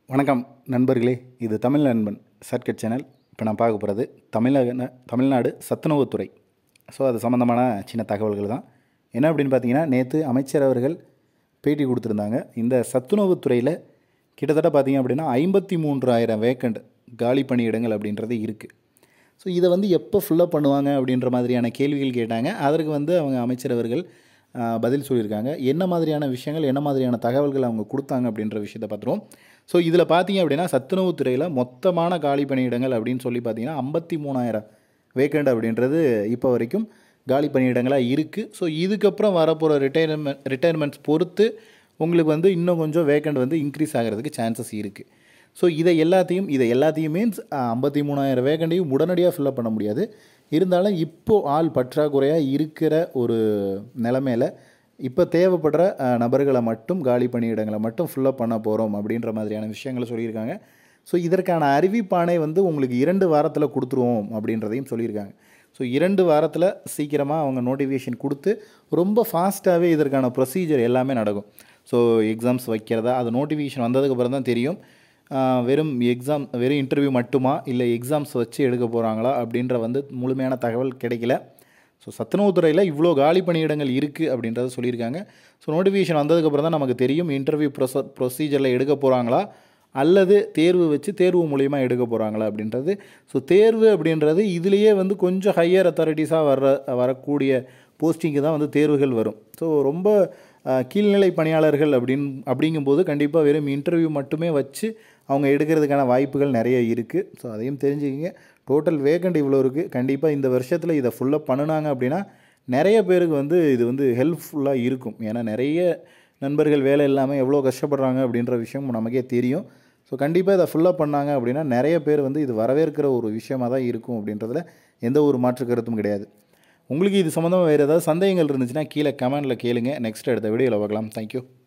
வணக்கம் நண்பர்களே இது தமிழ் நண்பன் சர்க்கட் சேனல் இப்போ நான் பார்க்க போகிறது தமிழக தமிழ்நாடு சத்துணவுத்துறை ஸோ அது சம்மந்தமான சின்ன தகவல்கள் தான் என்ன அப்படின்னு பார்த்தீங்கன்னா நேற்று அமைச்சர் அவர்கள் பேட்டி கொடுத்துருந்தாங்க இந்த சத்துணவுத்துறையில் கிட்டத்தட்ட பார்த்தீங்க அப்படின்னா ஐம்பத்தி மூன்றாயிரம் வேக்கண்ட் காலி பணியிடங்கள் அப்படின்றது இருக்குது ஸோ இதை வந்து எப்போ ஃபுல்லப் பண்ணுவாங்க அப்படின்ற மாதிரியான கேள்விகள் கேட்டாங்க அதற்கு வந்து அவங்க அமைச்சர் அவர்கள் ஆஹ், பதில் சொல்லியிருக்காங்க என்ன மாதிரியான விஷயங்கள் என்ன மாதிரியான தகவல்கள் அவங்க கொடுத்தாங்க அப்படின்ற விஷயத்தை பார்த்துருவோம் ஸோ இதில் பார்த்தீங்க அப்படின்னா சத்துணவுத்துறையில் மொத்தமான காலி பணியிடங்கள் அப்படின்னு சொல்லி பார்த்தீங்கன்னா ஐம்பத்தி மூணாயிரம் வேக்கண்ட் அப்படின்றது இப்போ வரைக்கும் காலி பணியிடங்களாக இருக்குது ஸோ இதுக்கப்புறம் வரப்போகிற ரிட்டையர்மெண்ட் ரிட்டையர்மெண்ட்ஸ் பொறுத்து உங்களுக்கு வந்து இன்னும் கொஞ்சம் வேக்கண்ட் வந்து இன்க்ரீஸ் ஆகிறதுக்கு சான்சஸ் இருக்குது ஸோ இதை எல்லாத்தையும் இதை எல்லாத்தையும் மீன்ஸ் ஐம்பத்தி மூணாயிரம் வேகண்டையும் உடனடியாக ஃபில்லப் பண்ண முடியாது இருந்தாலும் இப்போது ஆள் பற்றாக்குறையாக இருக்கிற ஒரு நிலமையில இப்போ தேவைப்படுற அஹ், நபர்களை மட்டும் காலி பணியிடங்களை மட்டும் ஃபில்லப் பண்ண போகிறோம் அப்படின்ற மாதிரியான விஷயங்களை சொல்லியிருக்காங்க ஸோ இதற்கான அறிவிப்பானை வந்து உங்களுக்கு இரண்டு வாரத்தில் கொடுத்துருவோம் அப்படின்றதையும் சொல்லியிருக்காங்க ஸோ இரண்டு வாரத்தில் சீக்கிரமாக அவங்க நோட்டிஃபிகேஷன் கொடுத்து ரொம்ப ஃபாஸ்ட்டாகவே இதற்கான ப்ரொசீஜர் எல்லாமே நடக்கும் ஸோ எக்ஸாம்ஸ் வைக்கிறதா அது நோட்டிஃபிகேஷன் வந்ததுக்கப்புறம் தான் தெரியும் ஆஹ் வெறும் எக்ஸாம் வெறும் இன்டர்வியூ மட்டுமா இல்லை எக்ஸாம்ஸ் வச்சு எடுக்க போகிறாங்களா அப்படின்ற வந்து முழுமையான தகவல் கிடைக்கல ஸோ சத்துணவுத்துறையில் இவ்வளோ காலி பணியிடங்கள் இருக்குது அப்படின்றத சொல்லியிருக்காங்க ஸோ நோட்டிஃபிகேஷன் வந்ததுக்கப்புறம் தான் நமக்கு தெரியும் இன்டர்வியூ ப்ரொச ப்ரொசீஜரில் எடுக்க போகிறாங்களா அல்லது தேர்வு வச்சு தேர்வு மூலியமாக எடுக்க போகிறாங்களா அப்படின்றது ஸோ தேர்வு அப்படின்றது இதுலேயே வந்து கொஞ்சம் ஹையர் அத்தாரிட்டிஸாக வர்ற வரக்கூடிய போஸ்டிங்கு தான் வந்து தேர்வுகள் வரும் ஸோ ரொம்ப அஹ், கீழ்நிலை பணியாளர்கள் அப்படின் அப்படிங்கும்போது கண்டிப்பாக வெறும் இன்டர்வியூ மட்டுமே வச்சு அவங்க எடுக்கிறதுக்கான வாய்ப்புகள் நிறைய இருக்குது ஸோ அதையும் தெரிஞ்சுக்கிங்க டோட்டல் வேக்கண்ட் இவ்வளோ இருக்குது கண்டிப்பாக இந்த வருஷத்தில் இதை ஃபுல்லாக பண்ணுனாங்க அப்படின்னா நிறைய பேருக்கு வந்து இது வந்து ஹெல்ப்ஃபுல்லாக இருக்கும் ஏன்னா நிறைய நண்பர்கள் வேலை இல்லாமல் எவ்வளோ கஷ்டப்படுறாங்க அப்படின்ற விஷயம் நமக்கே தெரியும் ஸோ கண்டிப்பாக இதை ஃபுல்லாக பண்ணாங்க அப்படின்னா நிறைய பேர் வந்து இது வரவேற்கிற ஒரு விஷயமாக தான் இருக்கும் அப்படின்றதுல எந்த ஒரு மாற்று கருத்தும் கிடையாது உங்களுக்கு இது சம்மந்தமாக வேறு ஏதாவது சந்தேகங்கள் இருந்துச்சுன்னா கீழே கமெண்டில் கேளுங்க நெக்ஸ்ட் அடுத்த வீடியோவில் பார்க்கலாம் தேங்க்யூ